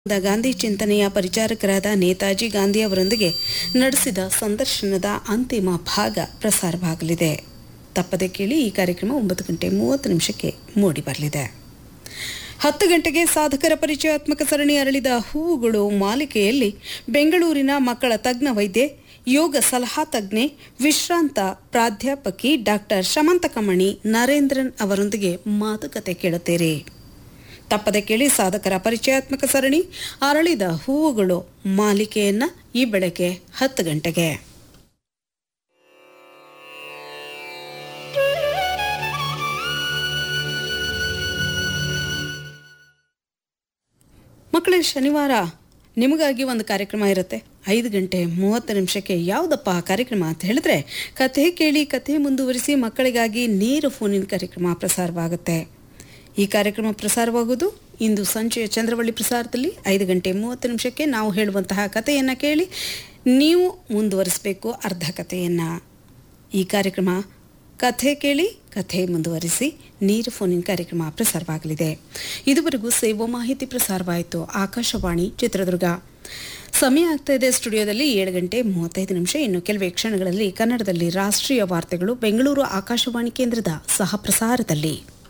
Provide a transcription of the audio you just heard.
the Gandhi ಚಿಂತನೆಯ ಪರಿಚಾರಕರಾದ ನೇತಾಜಿ ಗಾಂಧಿ ಅವರೊಂದಿಗೆ ನಡೆಸಿದ ಸಂದರ್ಶನದ ಅಂತಿಮ ಭಾಗ ಪ್ರಸಾರವಾಗಲಿದೆ ತಪ್ಪದೆ ಕೇಳಿ ಈ ಕಾರ್ಯಕ್ರಮ ಒಂಬತ್ತು ಗಂಟೆ ಮೂವತ್ತು ನಿಮಿಷಕ್ಕೆ ಮೂಡಿ ಬರಲಿದೆ ಹತ್ತು ಗಂಟೆಗೆ ಸಾಧಕರ ಪರಿಚಯಾತ್ಮಕ ಸರಣಿ ಅರಳಿದ ಹೂವುಗಳು ಮಾಲಿಕೆಯಲ್ಲಿ ಬೆಂಗಳೂರಿನ ಮಕ್ಕಳ ತಜ್ಞ ವೈದ್ಯೆ ಯೋಗ ಸಲಹಾ ತಜ್ಞೆ ವಿಶ್ರಾಂತ ಪ್ರಾಧ್ಯಾಪಕಿ ಡಾಕ್ಟರ್ ಶಮಂತಕಮಣಿ ನರೇಂದ್ರನ್ ಅವರೊಂದಿಗೆ ಮಾತುಕತೆ ಕೇಳುತ್ತೀರಿ ತಪ್ಪದೆ ಕೇಳಿ ಸಾಧಕರ ಪರಿಚಯಾತ್ಮಕ ಸರಣಿ ಅರಳಿದ ಹೂವುಗಳು ಮಾಲಿಕೆಯನ್ನ ಈ ಬೆಳಗ್ಗೆ ಹತ್ತು ಗಂಟೆಗೆ ಮಕ್ಕಳೇ ಶನಿವಾರ ನಿಮಗಾಗಿ ಒಂದು ಕಾರ್ಯಕ್ರಮ ಇರುತ್ತೆ ಐದು ಗಂಟೆ ಮೂವತ್ತು ನಿಮಿಷಕ್ಕೆ ಯಾವುದಪ್ಪ ಆ ಕಾರ್ಯಕ್ರಮ ಅಂತ ಹೇಳಿದ್ರೆ ಕಥೆ ಕೇಳಿ ಕಥೆ ಮುಂದುವರಿಸಿ ಮಕ್ಕಳಿಗಾಗಿ ನೇರ ಫೋನಿನ ಕಾರ್ಯಕ್ರಮ ಪ್ರಸಾರವಾಗುತ್ತೆ ಈ ಕಾರ್ಯಕ್ರಮ ಪ್ರಸಾರವಾಗುವುದು ಇಂದು ಸಂಜೆಯ ಚಂದ್ರವಳ್ಳಿ ಪ್ರಸಾರದಲ್ಲಿ ಐದು ಗಂಟೆ ಮೂವತ್ತು ನಿಮಿಷಕ್ಕೆ ನಾವು ಹೇಳುವಂತಹ ಕಥೆಯನ್ನು ಕೇಳಿ ನೀವು ಮುಂದುವರಿಸಬೇಕು ಅರ್ಧ ಕಥೆಯನ್ನು ಈ ಕಾರ್ಯಕ್ರಮ ಕಥೆ ಕೇಳಿ ಕಥೆ ಮುಂದುವರಿಸಿ ನೇರ ಫೋನಿನ ಕಾರ್ಯಕ್ರಮ ಪ್ರಸಾರವಾಗಲಿದೆ ಇದುವರೆಗೂ ಸೇವಾ ಮಾಹಿತಿ ಪ್ರಸಾರವಾಯಿತು ಆಕಾಶವಾಣಿ ಚಿತ್ರದುರ್ಗ ಸಮಯ ಆಗ್ತಾ ಇದೆ ಸ್ಟುಡಿಯೋದಲ್ಲಿ ಏಳು ಗಂಟೆ ಮೂವತ್ತೈದು ನಿಮಿಷ ಇನ್ನು ಕೆಲವೇ ಕ್ಷಣಗಳಲ್ಲಿ ಕನ್ನಡದಲ್ಲಿ ರಾಷ್ಟ್ರೀಯ ವಾರ್ತೆಗಳು ಬೆಂಗಳೂರು ಆಕಾಶವಾಣಿ ಕೇಂದ್ರದ ಸಹ ಪ್ರಸಾರದಲ್ಲಿ